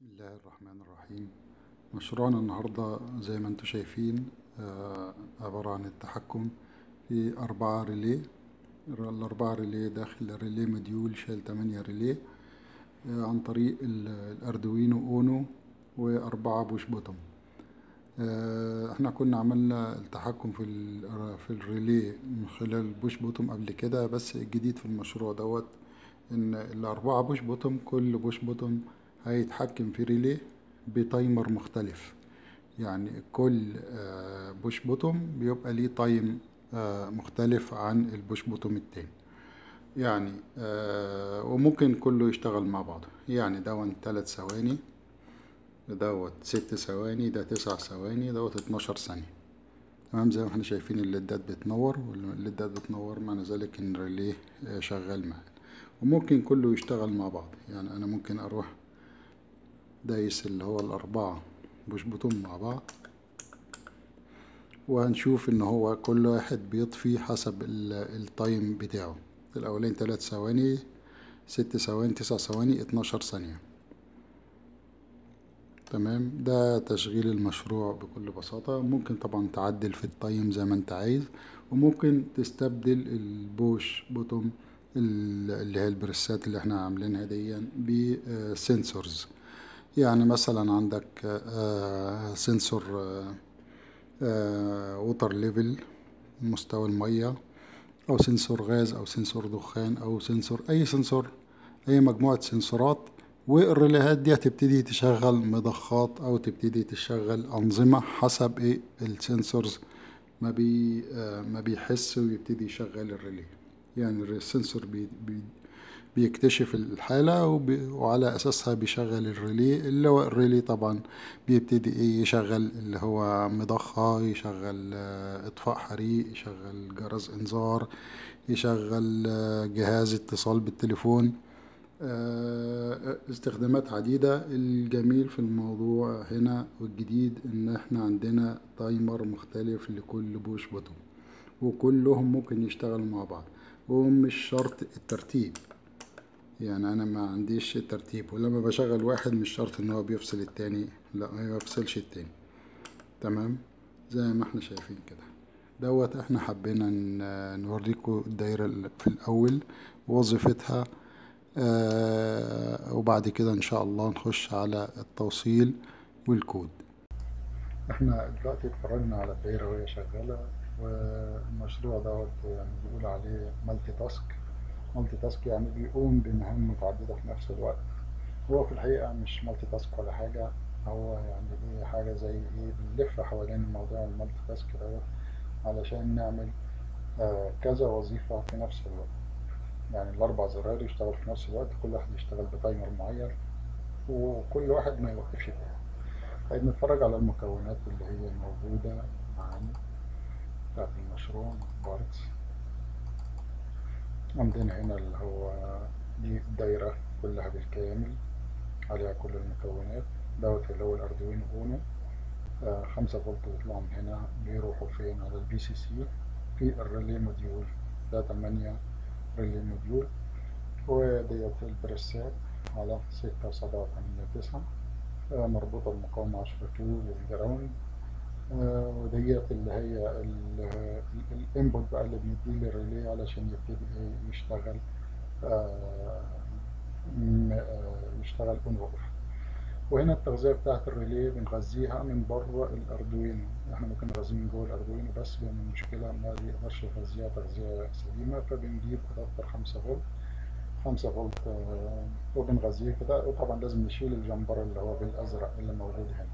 الله الرحمن الرحيم مشروعنا النهاردة زي ما انتم شايفين آه، عبارة عن التحكم في أربعة ريلي الأربعة ريلي داخل الريلي مديول شايل تمانية ريلي آه، عن طريق ال- الأردوينو أونو وأربعة بوش بوتوم آه، احنا كنا عملنا التحكم في ال- في الريلي من خلال البوش بوتوم قبل كده بس الجديد في المشروع دوت ان الأربعة بوش بوتوم كل بوش بوتوم هيتحكم في ريلي بتايمر مختلف يعني كل آه، بوش بوتوم بيبقى ليه تايم آه، مختلف عن البوش بوتوم التاني يعني آه، وممكن كله يشتغل مع بعضه يعني دون تلات ثواني دوت ست ثواني ده تسع ثواني دوت اتناشر ثانية تمام زي ما احنا شايفين الليدات بتنور والليدات بتنور معنى ذلك ان الريليه آه، شغال معانا وممكن كله يشتغل مع بعض يعني انا ممكن اروح دايس اللي هو الأربعة بوش بوتوم مع بعض وهنشوف إن هو كل واحد بيطفي حسب ال- التايم بتاعه الأولين تلات ثواني ست ثواني تسع ثواني اتناشر ثانية تمام ده تشغيل المشروع بكل بساطة ممكن طبعا تعدل في التايم زي ما انت عايز وممكن تستبدل البوش بوتوم ال- اللي هي البريسات اللي احنا عاملينها دي بسنسورز يعني مثلا عندك آه، سنسور ووتر ليفل مستوى المية أو سنسور غاز أو سنسور دخان أو سنسور أي سنسور أي مجموعة سنسورات والريليهات دي هتبتدي تشغل مضخات أو تبتدي تشغل أنظمة حسب إيه السنسورز ما بي آه، ما بيحس ويبتدي يشغل الريلي يعني السنسور بي بي بيكتشف الحالة وب- وعلى أساسها بيشغل الريلي اللي هو الريلي طبعا بيبتدي إيه يشغل اللي هو مضخة يشغل آه، إطفاء حريق يشغل جرس إنذار يشغل آه، جهاز اتصال بالتليفون آه، استخدامات عديدة الجميل في الموضوع هنا والجديد إن إحنا عندنا تايمر مختلف لكل بوش بوتوم وكلهم ممكن يشتغلوا مع بعض ومش شرط الترتيب يعني انا ما عنديش ترتيب ولما بشغل واحد مش شرط ان هو بيفصل التاني لا ما بيفصلش التاني تمام زي ما احنا شايفين كده دوت احنا حبينا ن- نوريكم الدايرة ال- في الاول وظيفتها آه وبعد كده ان شاء الله نخش على التوصيل والكود احنا دلوقتي اتفرجنا على الدايرة وهي شغالة والمشروع دوت يعني بيقول عليه مالتي تاسك مالتي تاسك يعني بيقوم بمهام متعددة في نفس الوقت هو في الحقيقة مش مالتي تاسك ولا حاجة هو يعني ايه حاجة زي ايه بنلف حوالين موضوع المالتي تاسك دوت علشان نعمل آه كذا وظيفة في نفس الوقت يعني الأربع زراير يشتغل في نفس الوقت كل واحد يشتغل بتايمر معين وكل واحد ما يوقفش التاني طيب نتفرج على المكونات اللي هي موجودة معانا بتاعت المشروع بارتس عندنا هنا اللي هو دي دايرة كلها بالكامل عليها كل المكونات دوت اللي هو الأردوينو أونو آه، خمسة فولت بيطلعوا من هنا بيروحوا فين على البي سي سي في الريلي موديول ده تمانية ريلي موديول وديت البريسات على ستة وسبعة وثمانية تسعة آه، مربوطة بمقاومة عشرة كيلو للجراوند آه، وديت اللي هي الانبوت بقى اللي بنديه للريلي علشان يبتدي إيه يشتغل آه، م- آه، يشتغل اون اوف وهنا التغذية بتاعت الريلي بنغذيها من بره الأردوينو احنا ممكن نغذيه من جوه الأردوينو بس لأن المشكلة ما بيقدرش يغذيها تغذية سليمة فبنجيب أدابتر خمسة فولت خمسة فولت آه، وبنغذيه كده وطبعا لازم نشيل الجمبر اللي هو بالأزرق اللي موجود هنا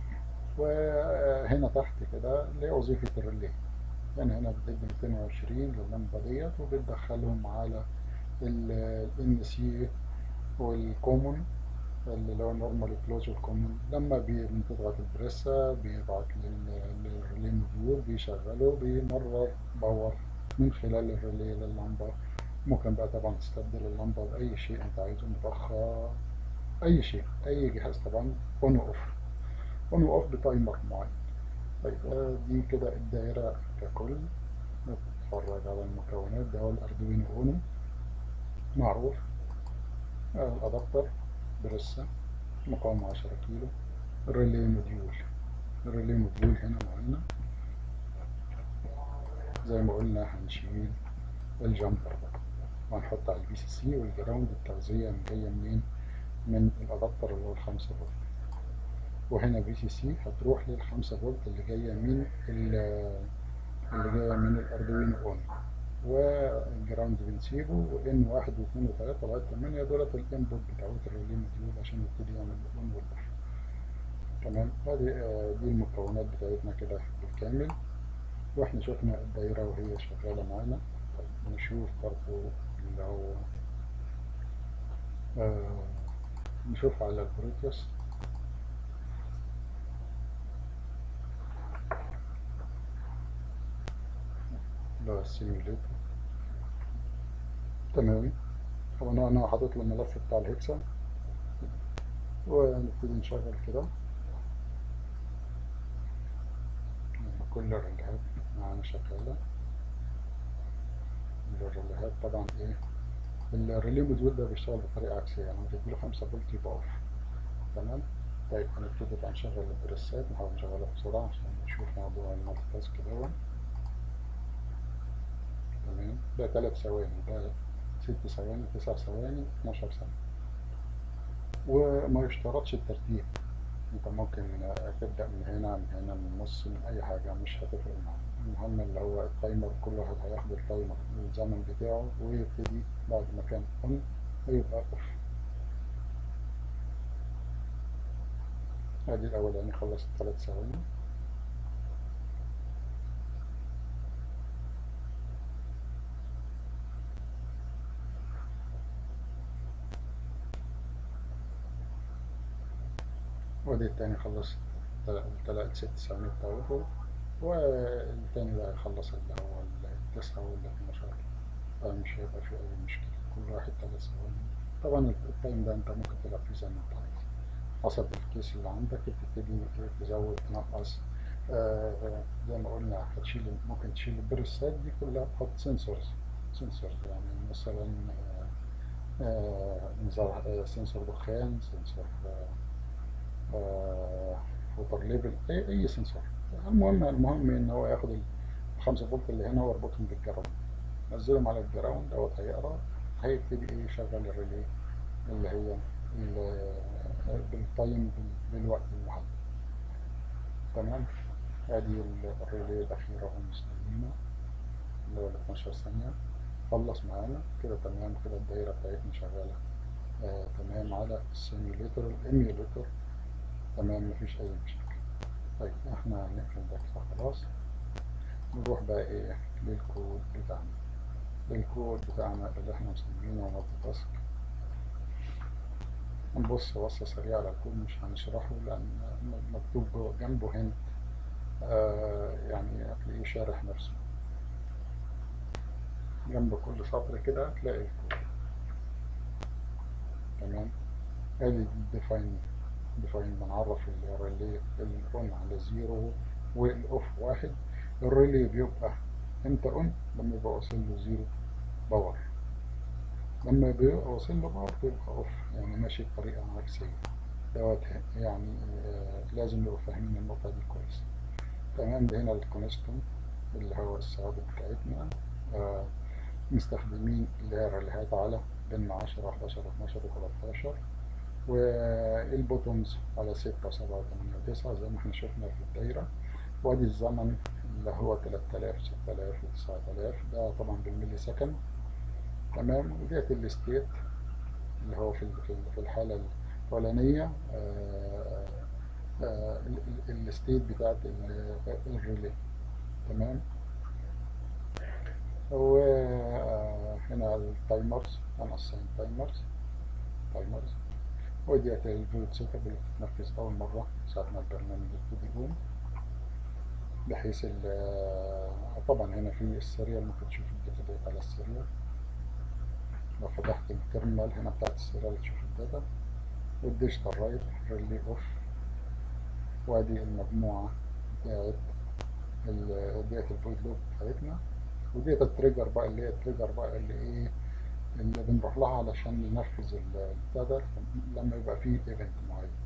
وهنا تحت كده اللي هي وظيفة الريلي يعني هنا بتدي 220 لللمبة ديت وبتدخلهم على ال NC والكومون اللي هو نورمال كلوز والكومون لما بي- بتضغط البريسة بيبعت لل- للريلي موديول بيشغله بيمرر باور من خلال الريلي لللمبة ممكن بقى طبعا تستبدل اللمبة بأي شيء أنت عايزه مضخة أي شيء أي جهاز طبعا أون أوف أون أوف بتايمر معين طيب آه، دي كده الدائرة ككل نتفرج على المكونات ده هو الأردوينو أونو معروف آه، الأدابتر برسة مقاومة عشرة كيلو الريلي موديول الريلي موديول هنا معانا زي ما قلنا هنشيل الجامبر ده وهنحط على البي سي سي والجراوند التغذية اللي جاية منين من الأدابتر اللي هو الخمسة فولت وهنا بي سي سي هتروح للخمسة فولت اللي جاية من اللي جاية من الأردوينو أون والجراوند بنسيبه وإن واحد واثنين وثلاثة لغاية تمانية دولت الإنبوت بتاعت الريلي موديول عشان يبتدي يعمل الأون والأوف تمام ادي دي المكونات بتاعتنا كده بالكامل واحنا شفنا الدايرة وهي شغالة معانا طيب نشوف برضو اللي هو آه نشوف على البروتوس اللي هو السيميوليتر تمام طبعا انا حاطط له الملف بتاع الهكسا ونبتدي نشغل كده كل الريليهات معانا شغالة الريليهات طبعا ايه الريلي موديول ده بيشتغل بطريقة عكسية يعني بتديله خمسة فولت يبقى اوف تمام طيب هنبتدي بقى نشغل البريسات نحاول نشغلها بسرعة عشان نشوف موضوع المالتي تاسك ده تمام ده تلات ثواني ده ست ثواني تسع ثواني اتناشر ثانية وما يشترطش الترتيب انت ممكن تبدأ من هنا من هنا من النص من اي حاجة مش هتفرق معاك المهم اللي هو التايمر كل واحد هياخد التايمر الزمن بتاعه ويبتدي بعد ما كان اون هيبقى اوف ادي الاولاني خلص الثلاث ثواني ودي التاني خلص الثلاث ست ثواني بتاعته والتاني بقى يخلص اللي هو التسعة ولا 12 فمش هيبقى في أي مشكلة كل واحد ثلاث ثواني طبعا التايم ده أنت ممكن تلعب فيه زي ما أنت عايز حسب الكيس اللي عندك بتبتدي تزود تنقص آه زي ما قلنا هتشيل ممكن تشيل البريسات دي كلها تحط سنسورز سنسورز يعني مثلا نظام آه سنسور دخان سنسور ووتر ليفل اي اي سنسور المهم المهم ان هو ياخد الخمسة فولت اللي هنا ويربطهم بالجراوند نزلهم على الجراوند دوت هيقرا هيبتدي ايه يشغل الريلي اللي هي بالتايم بالوقت المحدد تمام ادي الريلي الاخيره اهو مستنينا اللي هو ال 12 ثانيه خلص معانا كده تمام كده الدايره بتاعتنا شغاله آه تمام على السيميوليتر الايميوليتر تمام مفيش اي مشاكل طيب احنا هنقفل ده كده خلاص نروح بقى ايه للكود بتاعنا الكود بتاعنا اللي احنا مسمينه مالتي تاسك نبص بصة سريعة على الكود مش هنشرحه لأن مكتوب جوه جنبه هنا آه يعني هتلاقيه شارح نفسه جنب كل سطر كده هتلاقي الكود تمام ادي ديفاين ديفاين بنعرف الريلي الاون على زيرو والاوف واحد الريلي بيبقى امتى اون لما يبقى واصل له زيرو باور لما بيبقى واصل له باور بيبقى اوف يعني ماشي بطريقة عكسية دوت يعني آه لازم نبقى فاهمين النقطة دي كويس تمام ده هنا الكونستنت اللي هو الثوابت بتاعتنا آه مستخدمين اللي هي الريليهات على بين 10 11 12 و13 والبوتومز على 6 و7 و8 و9 زي ما احنا شفنا في الدايرة وادي الزمن اللي هو 3000 6000 و9000 ده طبعا بالملي سكند تمام وديت الستيت اللي هو في في الحالة الأولانية الستيت بتاعت الريلي تمام وهنا التايمرز انا الساين تايمرز تايمرز وديت الفولت سيت اللي بتتنفذ اول مره ساعه ما البرنامج يبتدي يقوم بحيث طبعا هنا في السيريال ممكن تشوف الداتا ديت على السيريال لو فتحت التيرمينال هنا بتاعت السيريال تشوف الداتا والديجيتال رايت ريلي اوف وادي المجموعه بتاعت ديت الفويد لوب بتاعتنا وديت التريجر بقى اللي هي التريجر بقى اللي ايه اللي بنروح لها علشان ننفذ البتاع ده لما يبقى فيه ايفنت معين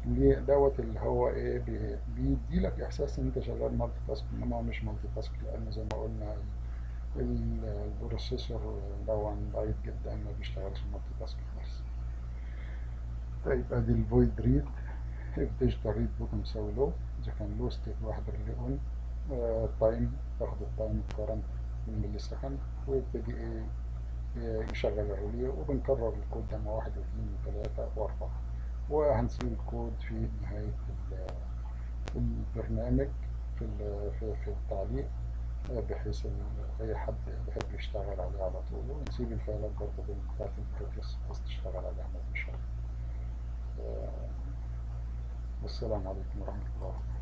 ليه دوت اللي هو ايه بي- بيديلك احساس ان انت شغال مالتي تاسك انما هو مش مالتي تاسك لان زي ما قلنا ال- البروسيسور ده ضعيف جدا ما بيشتغلش مالتي تاسك بس طيب ادي الفويد ريد if digital read button مساوي low اذا كان low state واحد ريلي اون تايم تاخد التايم الكرنت ملي سكند ويبتدي ايه إيه يشغل الريلي وبنكرر الكود ده مع واحد واثنين وثلاثة واربعة وهنسيب الكود في نهاية ال- البرنامج في ال- في في التعليق آه، بحيث إن أي حد يحب يشتغل عليه على طول ونسيب الفايلات برضه بتاعت البروجرس بس تشتغل عليها مفيش حاجة. آه، والسلام عليكم ورحمة الله وبركاته